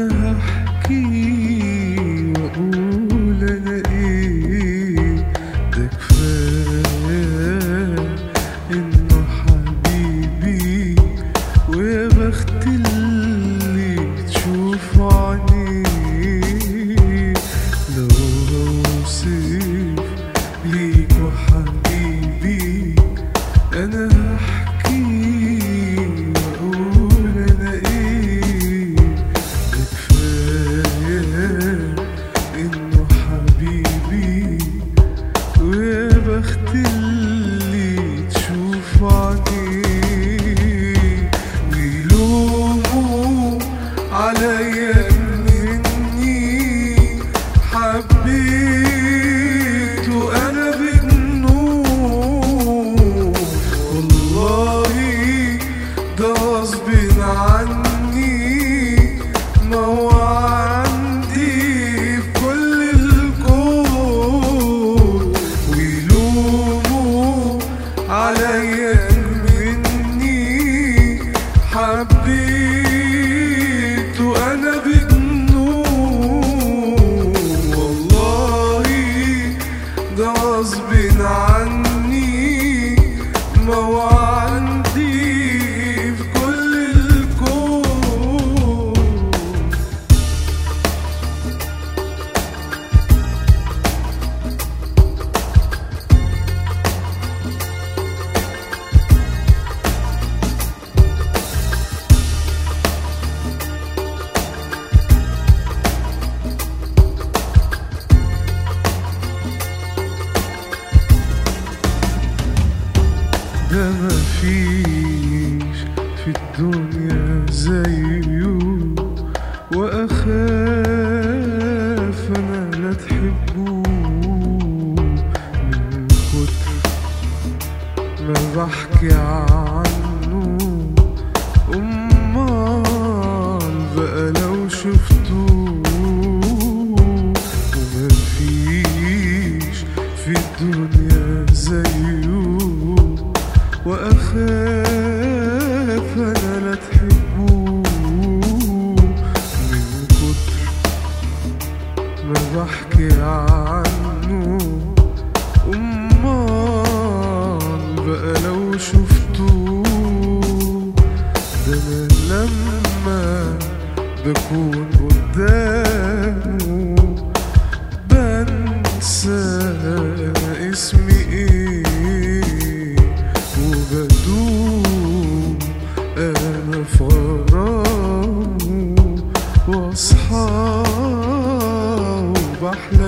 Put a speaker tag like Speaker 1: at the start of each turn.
Speaker 1: انا هحكي واقول انا ايه ده كفايه انه حبيبي ويا بخت اللي تشوف عينيه لو اوصف ليك وحبيبي انا هحكي واقول انا ايه ده كفايه انه حبيبي ويا بخت اللي تشوف عينيه ويلوموا عليا مني حبيته انا بجنون والله ده غصب عني ما هو عندي في كل الكون ويلوموا عليا مني حبيته انا بجنون والله ده غصب عني ما هو عندي في كل الكون ده مفيش في الدنيا زيه واخاف انا لا تحبوه من كتر ما بحكي عنه امال بقى لو شفتوه ومفيش في الدنيا زيه واخاف انا لا تحبوه من كتر ما بحكي عنه امال بقى لو شفتوه ده انا لما بكون قدامه بنسى انا اسمي ايه وبدوم انا فراغه واصحى وبحلم